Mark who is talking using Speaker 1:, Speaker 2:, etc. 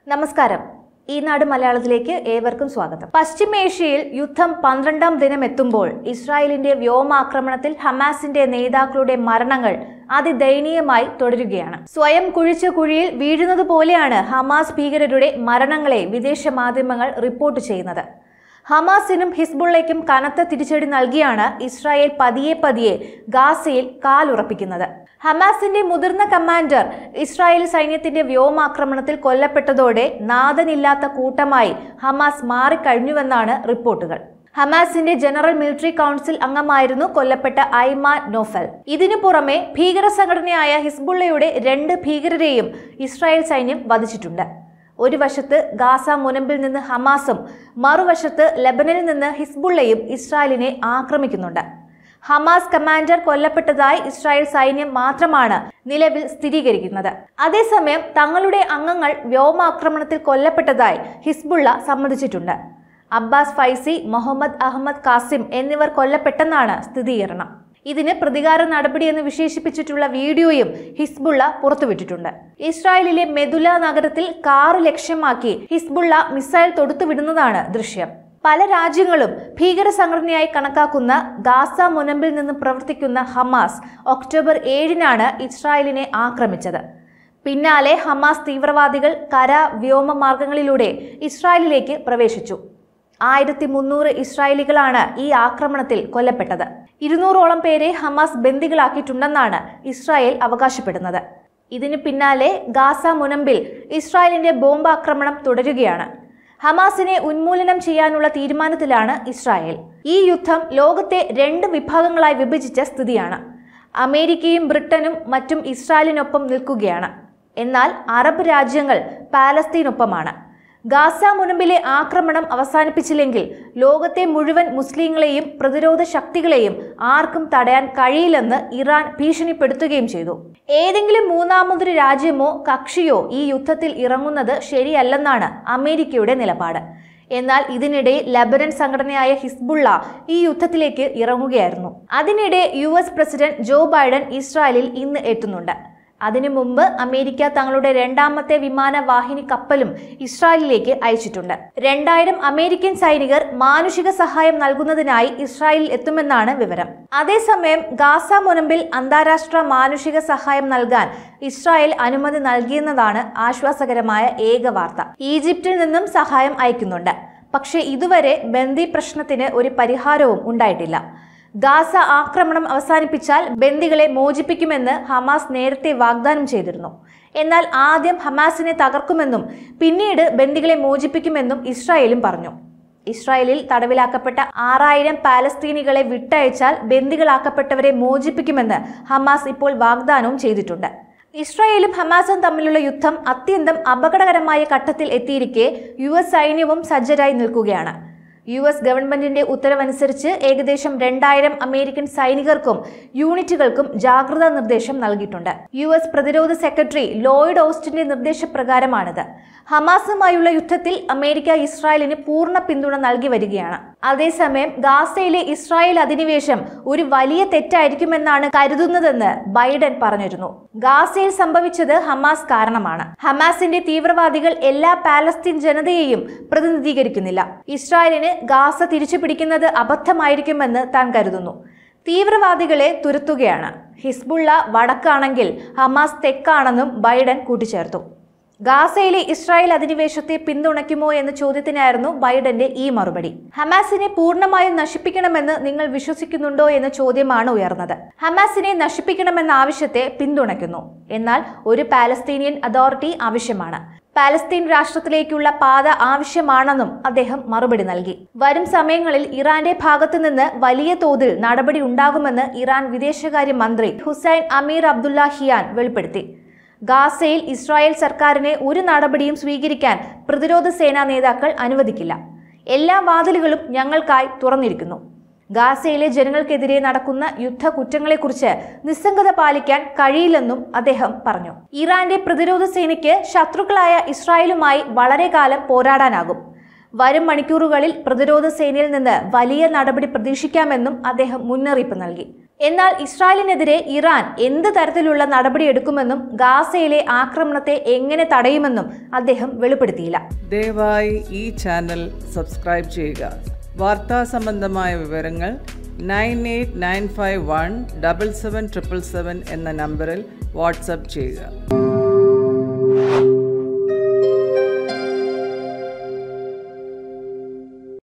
Speaker 1: നമസ്കാരം ഈ നാട് മലയാളത്തിലേക്ക് ഏവർക്കും സ്വാഗതം പശ്ചിമേഷ്യയിൽ യുദ്ധം പന്ത്രണ്ടാം ദിനം എത്തുമ്പോൾ ഇസ്രായേലിന്റെ വ്യോമാക്രമണത്തിൽ ഹമാസിന്റെ നേതാക്കളുടെ മരണങ്ങൾ അതിദയനീയമായി തുടരുകയാണ് സ്വയം കുഴിച്ച കുഴിയിൽ വീഴുന്നത് പോലെയാണ് ഹമാസ് ഭീകരരുടെ മരണങ്ങളെ വിദേശ മാധ്യമങ്ങൾ റിപ്പോർട്ട് ചെയ്യുന്നത് ഹമാസിനും ഹിസ്ബുള്ളയ്ക്കും കനത്ത തിരിച്ചടി നൽകിയാണ് ഇസ്രായേൽ പതിയെ പതിയെ ഗാസയിൽ കാലുറപ്പിക്കുന്നത് ഹമാസിന്റെ മുതിർന്ന കമാൻഡർ ഇസ്രായേൽ സൈന്യത്തിന്റെ വ്യോമാക്രമണത്തിൽ കൊല്ലപ്പെട്ടതോടെ നാഥനില്ലാത്ത കൂട്ടമായി ഹമാസ് മാറിക്കഴിഞ്ഞുവെന്നാണ് റിപ്പോർട്ടുകൾ ഹമാസിന്റെ ജനറൽ മിലിറ്ററി കൗൺസിൽ അംഗമായിരുന്നു കൊല്ലപ്പെട്ട ഐമാൻ നോഫൽ ഇതിനു പുറമെ ഭീകര സംഘടനയായ ഹിസ്ബുള്ളയുടെ രണ്ട് ഭീകരരെയും ഇസ്രായേൽ സൈന്യം വധിച്ചിട്ടുണ്ട് ഒരു വശത്ത് ഗാസ മുനമ്പിൽ നിന്ന് ഹമാസും മറുവശത്ത് ലബനനിൽ നിന്ന് ഹിസ്ബുള്ളയും ഇസ്രായേലിനെ ആക്രമിക്കുന്നുണ്ട് ഹമാസ് കമാൻഡർ കൊല്ലപ്പെട്ടതായി ഇസ്രായേൽ സൈന്യം മാത്രമാണ് നിലവിൽ സ്ഥിരീകരിക്കുന്നത് അതേസമയം തങ്ങളുടെ അംഗങ്ങൾ വ്യോമാക്രമണത്തിൽ കൊല്ലപ്പെട്ടതായി ഹിസ്ബുള്ള സമ്മതിച്ചിട്ടുണ്ട് Abbas Faizi Muhammad Ahmed Kasim എന്നിവർ കൊല്ലപ്പെട്ടെന്നാണ് സ്ഥിരീകരണം ഇതിന് പ്രതികാര നടപടി എന്ന് വിശേഷിപ്പിച്ചിട്ടുള്ള വീഡിയോയും ഹിസ്ബുള്ള പുറത്തുവിട്ടിട്ടുണ്ട് ഇസ്രായേലിലെ മെദുല നഗരത്തിൽ കാറ് ലക്ഷ്യമാക്കി ഹിസ്ബുള്ള മിസൈൽ തൊടുത്തുവിടുന്നതാണ് ദൃശ്യം പല രാജ്യങ്ങളും ഭീകര സംഘടനയായി കണക്കാക്കുന്ന ഗാസ മുനമ്പിൽ നിന്ന് പ്രവർത്തിക്കുന്ന ഹമാസ് ഒക്ടോബർ ഏഴിനാണ് ഇസ്രായേലിനെ ആക്രമിച്ചത് പിന്നാലെ ഹമാസ് തീവ്രവാദികൾ കര വ്യോമ മാർഗങ്ങളിലൂടെ ഇസ്രായേലിലേക്ക് പ്രവേശിച്ചു ആയിരത്തി മുന്നൂറ് ഇസ്രായേലികളാണ് ഈ ആക്രമണത്തിൽ കൊല്ലപ്പെട്ടത് ഇരുന്നൂറോളം പേരെ ഹമാസ് ബന്ദികളാക്കിയിട്ടുണ്ടെന്നാണ് ഇസ്രായേൽ അവകാശപ്പെടുന്നത് ഇതിന് പിന്നാലെ ഗാസ മുനമ്പിൽ ഇസ്രായേലിന്റെ ബോംബാക്രമണം തുടരുകയാണ് ഹമാസിനെ ഉന്മൂലനം ചെയ്യാനുള്ള തീരുമാനത്തിലാണ് ഇസ്രായേൽ ഈ യുദ്ധം ലോകത്തെ രണ്ട് വിഭാഗങ്ങളായി വിഭജിച്ച സ്ഥിതിയാണ് അമേരിക്കയും ബ്രിട്ടനും മറ്റും ഇസ്രായേലിനൊപ്പം നിൽക്കുകയാണ് എന്നാൽ അറബ് രാജ്യങ്ങൾ പാലസ്തീനൊപ്പമാണ് ഗാസ മുനമ്പിലെ ആക്രമണം അവസാനിപ്പിച്ചില്ലെങ്കിൽ ലോകത്തെ മുഴുവൻ മുസ്ലിങ്ങളെയും പ്രതിരോധ ശക്തികളെയും ആർക്കും തടയാൻ കഴിയില്ലെന്ന് ഇറാൻ ഭീഷണിപ്പെടുത്തുകയും ചെയ്തു ഏതെങ്കിലും മൂന്നാമതൊരു രാജ്യമോ കക്ഷിയോ ഈ യുദ്ധത്തിൽ ഇറങ്ങുന്നത് ശരിയല്ലെന്നാണ് അമേരിക്കയുടെ നിലപാട് എന്നാൽ ഇതിനിടെ ലബനൻ സംഘടനയായ ഹിസ്ബുള്ള ഈ യുദ്ധത്തിലേക്ക് ഇറങ്ങുകയായിരുന്നു അതിനിടെ U S president Joe Biden ഇസ്രായേലിൽ ഇന്ന് എത്തുന്നുണ്ട് അതിനു മുമ്പ് അമേരിക്ക തങ്ങളുടെ രണ്ടാമത്തെ വിമാനവാഹിനി കപ്പലും ഇസ്രായേലിലേക്ക് അയച്ചിട്ടുണ്ട് രണ്ടായിരം അമേരിക്കൻ സൈനികർ മാനുഷിക സഹായം നൽകുന്നതിനായി ഇസ്രായേലിൽ എത്തുമെന്നാണ് വിവരം അതേസമയം ഗാസ മുനമ്പിൽ അന്താരാഷ്ട്ര മാനുഷിക സഹായം നൽകാൻ ഇസ്രായേൽ അനുമതി നൽകിയെന്നതാണ് ആശ്വാസകരമായ ഏക വാർത്ത ഈജിപ്തിൽ നിന്നും സഹായം അയക്കുന്നുണ്ട് പക്ഷേ ഇതുവരെ ബന്ദി പ്രശ്നത്തിന് ഒരു പരിഹാരവും ഉണ്ടായിട്ടില്ല ഗാസ ആക്രമണം അവസാനിപ്പിച്ചാൽ ബന്ദികളെ മോചിപ്പിക്കുമെന്ന് ഹമാസ് നേരത്തെ വാഗ്ദാനം ചെയ്തിരുന്നു എന്നാൽ ആദ്യം ഹമാസിനെ തകർക്കുമെന്നും പിന്നീട് ബന്ദികളെ മോചിപ്പിക്കുമെന്നും ഇസ്രായേലും പറഞ്ഞു ഇസ്രായേലിൽ തടവിലാക്കപ്പെട്ട ആറായിരം പാലസ്തീനികളെ വിട്ടയച്ചാൽ ബന്ദികളാക്കപ്പെട്ടവരെ മോചിപ്പിക്കുമെന്ന് ഹമാസ് ഇപ്പോൾ വാഗ്ദാനവും ചെയ്തിട്ടുണ്ട് ഇസ്രായേലും ഹമാസും തമ്മിലുള്ള യുദ്ധം അത്യന്തം അപകടകരമായ ഘട്ടത്തിൽ എത്തിയിരിക്കെ യു എസ് സൈന്യവും സജ്ജരായി നിൽക്കുകയാണ് യു എസ് ഗവൺമെന്റിന്റെ ഉത്തരവനുസരിച്ച് ഏകദേശം രണ്ടായിരം അമേരിക്കൻ സൈനികർക്കും യൂണിറ്റുകൾക്കും ജാഗ്രതാ നിർദ്ദേശം നൽകിയിട്ടുണ്ട് യു എസ് പ്രതിരോധ സെക്രട്ടറി ലോയിഡ് ഓസ്റ്റിന്റെ നിർദ്ദേശപ്രകാരമാണിത് ഹമാസുമായുള്ള യുദ്ധത്തിൽ അമേരിക്ക ഇസ്രായേലിന് പൂർണ്ണ പിന്തുണ നൽകി വരികയാണ് അതേസമയം ഗാസയിലെ ഇസ്രായേൽ അധിനിവേശം ഒരു വലിയ തെറ്റായിരിക്കുമെന്നാണ് കരുതുന്നതെന്ന് ബൈഡൻ പറഞ്ഞിരുന്നു ഗാസയിൽ സംഭവിച്ചത് ഹമാസ് കാരണമാണ് ഹമാസിന്റെ തീവ്രവാദികൾ എല്ലാ പാലസ്തീൻ ജനതയെയും പ്രതിനിധീകരിക്കുന്നില്ല ഇസ്രായേലിന് ഗാസ തിരിച്ചു പിടിക്കുന്നത് അബദ്ധമായിരിക്കുമെന്ന് താൻ കരുതുന്നു തീവ്രവാദികളെ തുരത്തുകയാണ് ഹിസ്ബുള്ള വടക്കാണെങ്കിൽ ഹമാസ് തെക്കാണെന്നും ബൈഡൻ കൂട്ടിച്ചേർത്തു ഗാസയിലെ ഇസ്രായേൽ അധിനിവേശത്തെ പിന്തുണയ്ക്കുമോ എന്ന ചോദ്യത്തിനായിരുന്നു ബൈഡന്റെ ഈ മറുപടി ഹമാസിനെ പൂർണ്ണമായും നശിപ്പിക്കണമെന്ന് നിങ്ങൾ വിശ്വസിക്കുന്നുണ്ടോ എന്ന ചോദ്യമാണ് ഉയർന്നത് ഹമാസിനെ നശിപ്പിക്കണമെന്ന ആവശ്യത്തെ പിന്തുണയ്ക്കുന്നു എന്നാൽ ഒരു പാലസ്തീനിയൻ അതോറിറ്റി ആവശ്യമാണ് പാലസ്തീൻ രാഷ്ട്രത്തിലേക്കുള്ള പാത ആവശ്യമാണെന്നും അദ്ദേഹം മറുപടി നൽകി വരും സമയങ്ങളിൽ ഇറാന്റെ ഭാഗത്തു നിന്ന് വലിയ തോതിൽ നടപടി ഉണ്ടാകുമെന്ന് ഇറാൻ വിദേശകാര്യ മന്ത്രി ഹുസൈൻ അമീർ അബ്ദുല്ലാഹിയാൻ വെളിപ്പെടുത്തി ഗാസയിൽ ഇസ്രായേൽ സർക്കാരിനെ ഒരു നടപടിയും സ്വീകരിക്കാൻ പ്രതിരോധ സേനാ നേതാക്കൾ അനുവദിക്കില്ല എല്ലാ വാതിലുകളും ഞങ്ങൾക്കായി തുറന്നിരിക്കുന്നു ഗാസയിലെ ജനങ്ങൾക്കെതിരെ നടക്കുന്ന യുദ്ധ കുറ്റങ്ങളെക്കുറിച്ച് നിസ്സംഗത പാലിക്കാൻ കഴിയില്ലെന്നും അദ്ദേഹം പറഞ്ഞു ഇറാന്റെ പ്രതിരോധ സേനയ്ക്ക് ശത്രുക്കളായ ഇസ്രായേലുമായി വളരെ കാലം പോരാടാനാകും വരും മണിക്കൂറുകളിൽ പ്രതിരോധ സേനയിൽ നിന്ന് വലിയ നടപടി പ്രതീക്ഷിക്കാമെന്നും അദ്ദേഹം മുന്നറിയിപ്പ് നൽകി എന്നാൽ ഇസ്രായേലിനെതിരെ ഇറാൻ എന്ത് തരത്തിലുള്ള നടപടിയെടുക്കുമെന്നും ഗാസയിലെ ആക്രമണത്തെ എങ്ങനെ തടയുമെന്നും അദ്ദേഹം വെളിപ്പെടുത്തിയില്ല
Speaker 2: ദയവായി ഈ ചാനൽ സബ്സ്ക്രൈബ് ചെയ്യുക വാർത്താ സംബന്ധമായ വിവരങ്ങൾ nine eight nine five one double seven triple seven എന്ന നമ്പറിൽ വാട്സപ്പ് ചെയ്യുക